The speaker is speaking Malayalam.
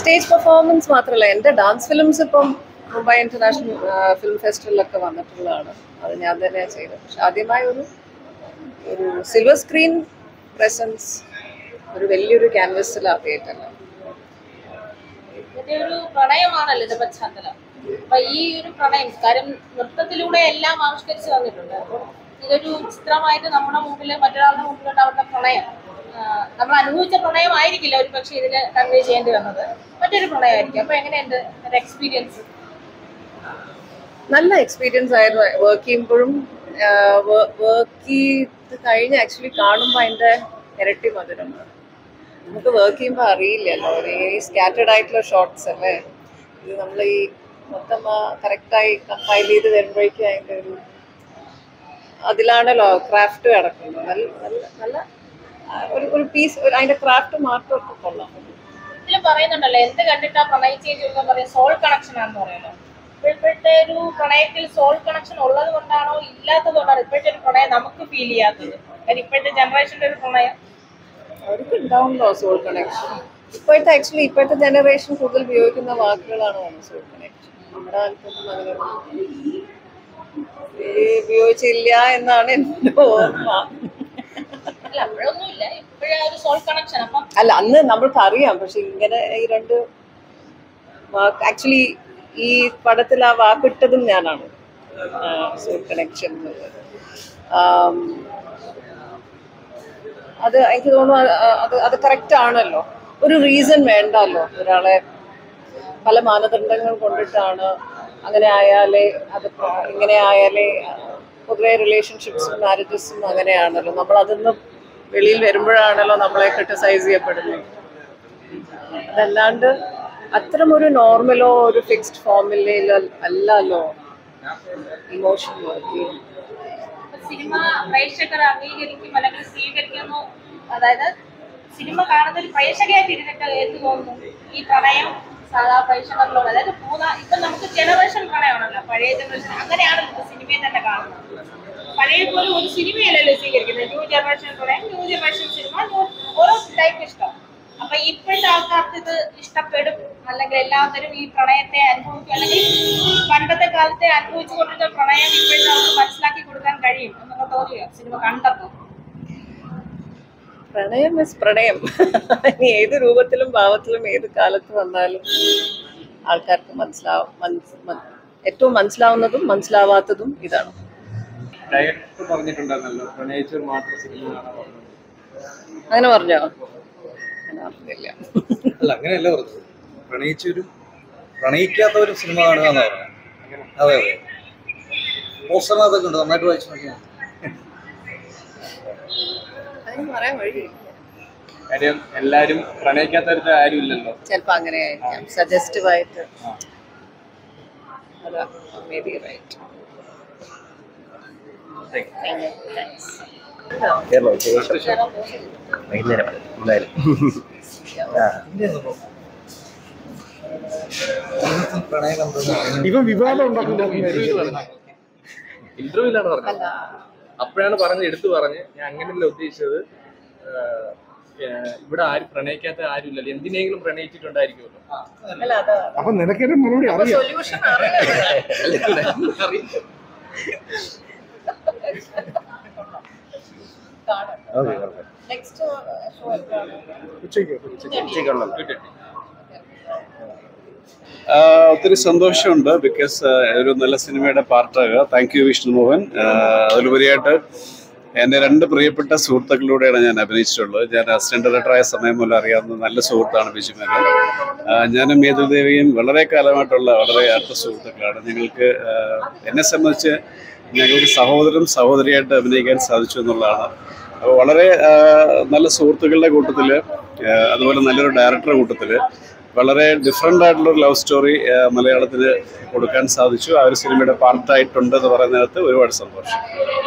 സ്റ്റേജ് പെർഫോമൻസ് മാത്രമല്ല എൻ്റെ ഡാൻസ് ഫിലിംസ് ഇപ്പം മുംബൈ ഇന്റർനാഷണൽ ഫിലിം ഫെസ്റ്റിവലിലൊക്കെ വന്നിട്ടുള്ളതാണ് അത് ഞാൻ തന്നെയാണ് ചെയ്തത് പക്ഷെ ആദ്യമായി ഒരു ഒരു സിൽവർ സ്ക്രീൻ പ്രസൻസ് ഒരു വലിയൊരു ക്യാൻവസിലാണ് തിയേറ്ററിൽ ഇതിന്റെ ഒരു പ്രണയമാണല്ലോ ഇത് പശ്ചാത്തലം അപ്പൊ ഈ ഒരു പ്രണയം കാര്യം നൃത്തത്തിലൂടെ എല്ലാം ആവിഷ്കരിച്ച് തന്നിട്ടുണ്ട് അപ്പൊ ഇതൊരു ചിത്രമായിട്ട് നമ്മുടെ മുമ്പിൽ മറ്റൊരാളുടെ മുമ്പിലുണ്ട് അവരുടെ പ്രണയം ആ, നമ്മൾ അനുഭവിച്ച പ്രണയമായിരിക്കില്ല ഒരു പക്ഷേ ഇതിൽ കൺവേ ചെയ്യേണ്ടി വന്നത് മറ്റൊരു പ്രണയമായിരിക്കും അപ്പൊ എങ്ങനെയുണ്ട് ഒരു എക്സ്പീരിയൻസ് നല്ല എക്സ്പീരിയൻസ് ആയിരുന്നു വർക്ക് ചെയ്യുമ്പോഴും വർക്ക് ചെയ്ത് കഴിഞ്ഞ് ആക്ച്വലി കാണുമ്പോൾ അതിൻ്റെ ഇരട്ടി മധുരം നമുക്ക് വർക്ക് ചെയ്യുമ്പോൾ അറിയില്ലല്ലോ ഒരു ഈ സ്കാറ്റേഡ് ആയിട്ടുള്ള ഷോർട്സ് അല്ലേ ഇത് നമ്മൾ ഈ മൊത്തം കറക്റ്റായി കമ്പൈൽ ചെയ്ത് വരുമ്പോഴേക്കും അതിൻ്റെ ഒരു അതിലാണല്ലോ ക്രാഫ്റ്റ് കിടക്കുന്നത് നല്ല നല്ല നല്ല ആ, ഒരു ഒരു പീസ് അതിൻ്റെ ക്രാഫ്റ്റ് മാത്രമൊക്കെ കൊള്ളാം ഇതിൽ പറയുന്നുണ്ടല്ലോ എന്ത് കണ്ടിട്ടാ പ്രണയിച്ചേ ചോദിക്കാൻ പറയും സോൾ കണക്ഷൻ ആണെന്ന് പറയുന്നത് അപ്പൊ ഇപ്പോഴത്തെ ഒരു പ്രണയത്തിൽ സോൾ കണക്ഷൻ ഉള്ളത് കൊണ്ടാണോ ഇല്ലാത്തത് കൊണ്ടാണോ ഇപ്പോഴത്തെ ഒരു പ്രണയം നമുക്ക് ഫീൽ ചെയ്യാത്തത് കാര്യം ഇപ്പോഴത്തെ ജനറേഷന്റെ ഒരു പ്രണയം അവർക്ക് ഉണ്ടാവുമല്ലോ സോൾ കണക്ഷൻ ഇപ്പോഴത്തെ ആക്ച്വലി ഇപ്പോഴത്തെ ജനറേഷൻ കൂടുതൽ ഉപയോഗിക്കുന്ന വാക്കുകളാണ് സോൾ കണക്ഷൻ നമ്മുടെ കാലത്തൊന്നും അങ്ങനെ ഈ ഉപയോഗിച്ചില്ല എന്നാണ് എൻ്റെ ഓർമ്മ അല്ല അപ്പോഴൊന്നുമില്ല ഇപ്പോഴാ ഒരു സോൾ കണക്ഷൻ അപ്പം അല്ല അന്ന് നമ്മൾക്ക് അറിയാം പക്ഷെ ഇങ്ങനെ ഈ രണ്ട് വാക്ക് ആക്ച്വലി ഈ പടത്തിൽ ആ വാക്കിട്ടതും ഞാനാണ് സോൾ കണക്ഷൻ എന്നുള്ളത് ആം, അത് എനിക്ക് തോന്നുന്നു അത് അത് അത് കറക്റ്റ് ആണല്ലോ ഒരു റീസൺ വേണ്ടല്ലോ ഒരാളെ പല മാനദണ്ഡങ്ങൾ കൊണ്ടിട്ടാണ് അങ്ങനെ ആയാലേ അത് പ്ര- ഇങ്ങനെ ആയാലേ പൊതുവെ റിലേഷൻഷിപ്സും മാരേജസും അങ്ങനെയാണല്ലോ നമ്മൾ അതിന്ന് വെളിയിൽ വരുമ്പോഴാണല്ലോ നമ്മളെ ക്രിട്ടിസൈസ് ചെയ്യപ്പെടുന്നത് അതല്ലാണ്ട് അത്തരമൊരു നോർമലോ ഒരു ഫിക്സ്ഡ് ഫോമിലോ അല്ലല്ലോ ഇമോഷൻ വർക്ക് ചെയ്യും സിനിമ പ്രേക്ഷകർ അംഗീകരിക്കും അല്ലെങ്കിൽ സ്വീകരിക്കുന്നു അതായത് സിനിമ കാണുന്ന ഒരു പ്രേക്ഷകയായിട്ട് ഇരുന്നിട്ട് എന്ത് തോന്നുന്നു ഈ പ്രണയം സാധാ പ്രേക്ഷകരിലുള്ള അതായത് മൂന്നാ ഇപ്പൊ നമുക്ക് ജനറേഷൻ പ്രണയമാണല്ലോ പഴയ ജനറേഷൻ അങ്ങനെയാണല്ലോ ഇപ്പൊ സിനിമയെ തന്നെ കാണുന്നത് പഴയ പോലെ ഒരു സിനിമയല്ലല്ലോ സ്വീകരിക്കുന്നത് ന്യൂ ജനറേഷൻ പ്രണയം ന്യൂ ജനറേഷൻ സിനിമ ന്യൂ ഓരോ ടൈപ്പ് ഇഷ്ടം അപ്പൊ ഇപ്പോഴത്തെ ആൾക്കാർക്ക് ഇത് ഇഷ്ടപ്പെടും അല്ലെങ്കിൽ എല്ലാവരും ഈ പ്രണയത്തെ അനുഭവിക്കും അല്ലെങ്കിൽ പണ്ടത്തെ കാലത്തെ അനുഭവിച്ചു കൊണ്ടിരുന്ന പ്രണയം ഇപ്പോഴത്തെ അവർക്ക് മനസ്സിലാക്കി കൊടുക്കാൻ കഴിയും എന്നൊക്കെ തോന്നിയോ സിനിമ കണ്ടപ്പോ പ്രണയം ഇസ് പ്രണയം ഇനി ഏത് രൂപത്തിലും ഭാവത്തിലും ഏത് കാലത്ത് വന്നാലും ആൾക്കാർക്ക് മനസ്സിലാവും മനസ് മൻ- ഏറ്റവും മനസ്സിലാവുന്നതും മനസ്സിലാവാത്തതും ഇതാണ് ഡയറക്ടർ പറഞ്ഞിട്ടുണ്ടായിരുന്നല്ലോ പ്രണയിച്ചവർ മാത്രം സിനിമ കാണാൻ പറഞ്ഞു അങ്ങനെ പറഞ്ഞോ അങ്ങനെ പറഞ്ഞില്ല അല്ല അങ്ങനെയല്ല പറഞ്ഞത് പ്രണയിച്ചവരും പ്രണയിക്കാത്തവരും സിനിമ കാണുക എന്നാ പറഞ്ഞത് അതെ അതെ പോസ്റ്ററിനകത്തൊക്കെ ഉണ്ട് നന്നായിട്ട് വായിച്ചു നോക്കിയാൽ അതിന് പറയാൻ വഴിയില്ല കാര്യം എല്ലാരും പ്രണയിക്കാത്തവരുടെ ആരും ഇല്ലല്ലോ ചിലപ്പോൾ അങ്ങനെ ആയിരിക്കാം സജസ്റ്റീവ് ആയിട്ട് അതാ മേ ബി റൈറ്റ് കേരളം ഉച്ചയ്ക്ക് വൈകുന്നേരം എന്തായാലും ആ പ്രണയം കണ്ടത് ഇവൻ വിവാദം ഉണ്ടാക്കുന്ന ഇന്റർവ്യൂലാണ് പറഞ്ഞത് അപ്പോഴാണ് പറഞ്ഞത് എടുത്തു പറഞ്ഞ് ഞാൻ അങ്ങനെയല്ല ഉദ്ദേശിച്ചത് ആഹ്, ആഹ്, ഇവിടെ ആരും പ്രണയിക്കാത്ത ആരും ഇല്ലല്ലോ എന്തിനെങ്കിലും പ്രണയിച്ചിട്ടുണ്ടായിരിക്കുമല്ലോ അല്ല അതാ അപ്പൊ നിനക്കൊരു മറുപടി അറിയാം സൊല്യൂഷൻ അറിയാം ഓക്കെ ഓക്കെ നെക്സ്റ്റ് ഷോ എപ്പോഴാണ് ഉച്ചയ്ക്ക് ഉച്ചയ്ക്കുള്ള ആഹ് ഒത്തിരി സന്തോഷമുണ്ട് ബിക്കോസ് ഒരു നല്ല സിനിമയുടെ പാർട്ടാകുക താങ്ക് യു വിഷ്ണു മോഹൻ ആഹ് അതിലുപരിയായിട്ട് എൻ്റെ രണ്ട് പ്രിയപ്പെട്ട സുഹൃത്തുക്കളിലൂടെയാണ് ഞാൻ അഭിനയിച്ചിട്ടുള്ളത് ഞാൻ അസിസ്റ്റന്റ് ഡയറക്ടറായ സമയം മൂലം അറിയാവുന്ന നല്ല സുഹൃത്താണ് ബിജു മേനോൻ ആഹ് ഞാനും മേതുദേവിയും വളരെ കാലമായിട്ടുള്ള വളരെ അടുത്ത സുഹൃത്തുക്കളാണ് ഞങ്ങൾക്ക് ആഹ് എന്നെ സംബന്ധിച്ച് ഞങ്ങൾക്ക് സഹോദരൻ സഹോദരിയായിട്ട് അഭിനയിക്കാൻ സാധിച്ചു എന്നുള്ളതാണ് അപ്പോൾ വളരെ ആഹ് നല്ല സുഹൃത്തുക്കളുടെ കൂട്ടത്തിൽ അതുപോലെ നല്ലൊരു ഡയറക്ടറുടെ കൂട്ടത്തിൽ വളരെ ഡിഫറെൻ്റ് ആയിട്ടുള്ള ഒരു ലവ് സ്റ്റോറി മലയാളത്തിൽ കൊടുക്കാൻ സാധിച്ചു ആ ഒരു സിനിമയുടെ പാർട്ടായിട്ടുണ്ട് എന്ന് പറയുന്നതിനകത്ത് ഒരുപാട് സന്തോഷം